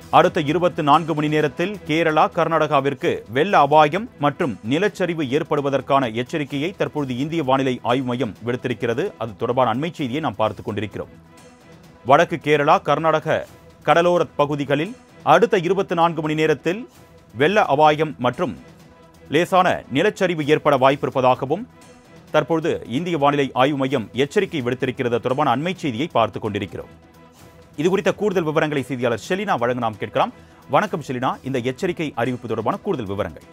அடுத்த இருபத்தி நான்கு மணி நேரத்தில் கேரளா கர்நாடகாவிற்கு வெள்ள அபாயம் மற்றும் நிலச்சரிவு ஏற்படுவதற்கான எச்சரிக்கையை தற்பொழுது இந்திய வானிலை ஆய்வு மையம் விடுத்திருக்கிறது அது தொடர்பான அண்மை செய்தியை நாம் பார்த்துக் கொண்டிருக்கிறோம் வடக்கு கேரளா கர்நாடக கடலோர பகுதிகளில் அடுத்த இருபத்தி நான்கு மணி நேரத்தில் வெள்ள அபாயம் மற்றும் லேசான நிலச்சரிவு ஏற்பட வாய்ப்பிருப்பதாகவும் தற்பொழுது இந்திய வானிலை ஆய்வு மையம் எச்சரிக்கை விடுத்திருக்கிறது தொடர்பான அண்மை செய்தியை பார்த்துக் கொண்டிருக்கிறோம் இது குறித்த கூடுதல் விவரங்களை செய்தியாளர் ஷெலினா வழங்க நாம் கேட்கலாம் வணக்கம் ஷெலினா இந்த எச்சரிக்கை அறிவிப்பு தொடர்பான கூடுதல் விவரங்கள்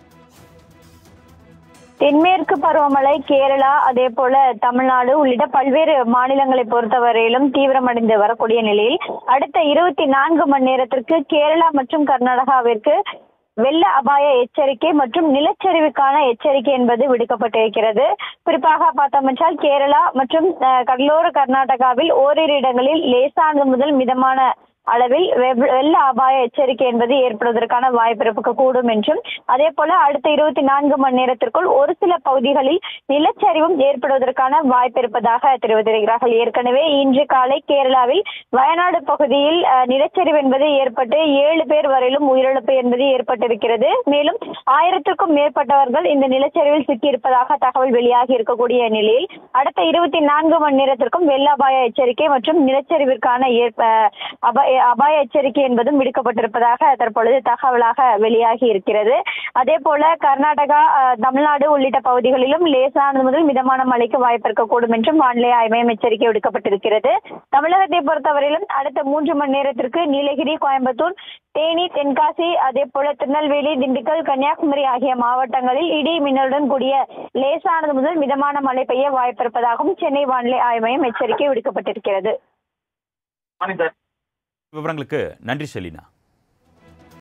தென்மேற்கு பருவமழை கேரளா அதே போல தமிழ்நாடு உள்ளிட்ட பல்வேறு மாநிலங்களை பொறுத்தவரையிலும் தீவிரமடைந்து வரக்கூடிய நிலையில் அடுத்த இருபத்தி நான்கு மணி நேரத்திற்கு கேரளா மற்றும் கர்நாடகாவிற்கு வெள்ள அபாய எச்சரிக்கை மற்றும் நிலச்சரிவுக்கான எச்சரிக்கை என்பது விடுக்கப்பட்டிருக்கிறது குறிப்பாக பார்த்தோம் என்றால் கேரளா மற்றும் அஹ், கடலோர கர்நாடகாவில் ஓரிரு இடங்களில் லேசானது முதல் மிதமான அளவில் வெ- வெள்ள அபாய எச்சரிக்கை என்பது ஏற்படுவதற்கான வாய்ப்பு இருக்கக்கூடும் என்றும் அதே போல அடுத்த இருபத்தி நான்கு மணி நேரத்திற்குள் ஒரு சில பகுதிகளில் நிலச்சரிவும் ஏற்படுவதற்கான வாய்ப்பு இருப்பதாக தெரிவித்திருக்கிறார்கள் ஏற்கனவே இன்று காலை கேரளாவில் வயநாடு பகுதியில் அஹ், நிலச்சரிவு என்பது ஏற்பட்டு ஏழு பேர் வரையிலும் உயிரிழப்பு என்பது ஏற்பட்டிருக்கிறது மேலும் ஆயிரத்திற்கும் மேற்பட்டவர்கள் இந்த நிலச்சரிவில் சிக்கியிருப்பதாக தகவல் வெளியாகி இருக்கக்கூடிய நிலையில் அடுத்த இருபத்தி நான்கு மணி நேரத்திற்கும் வெள்ள அபாய எச்சரிக்கை மற்றும் நிலச்சரிவிற்கான ஏற்ப அபாய அபாய எச்சரிக்கை என்பதும் விடுக்கப்பட்டிருப்பதாக தற்பொழுது தகவலாக வெளியாகி இருக்கிறது அதே போல கர்நாடகா அஹ், தமிழ்நாடு உள்ளிட்ட பகுதிகளிலும் லேசானது முதல் மிதமான மழைக்கு வாய்ப்பு இருக்கக்கூடும் என்றும் வானிலை ஆய்வு மையம் எச்சரிக்கை விடுக்கப்பட்டிருக்கிறது தமிழகத்தை பொறுத்தவரையிலும் அடுத்த மூன்று மணி நேரத்திற்கு நீலகிரி கோயம்புத்தூர் தேனி தென்காசி அதே போல திருநெல்வேலி திண்டுக்கல் கன்னியாகுமரி ஆகிய மாவட்டங்களில் இடி மின்னலுடன் கூடிய லேசானது முதல் மிதமான மழை பெய்ய வாய்ப்பிருப்பதாகவும் சென்னை வானிலை ஆய்வு மையம் எச்சரிக்கை விடுக்கப்பட்டிருக்கிறது விவரங்களுக்கு நன்றி ஷெலினா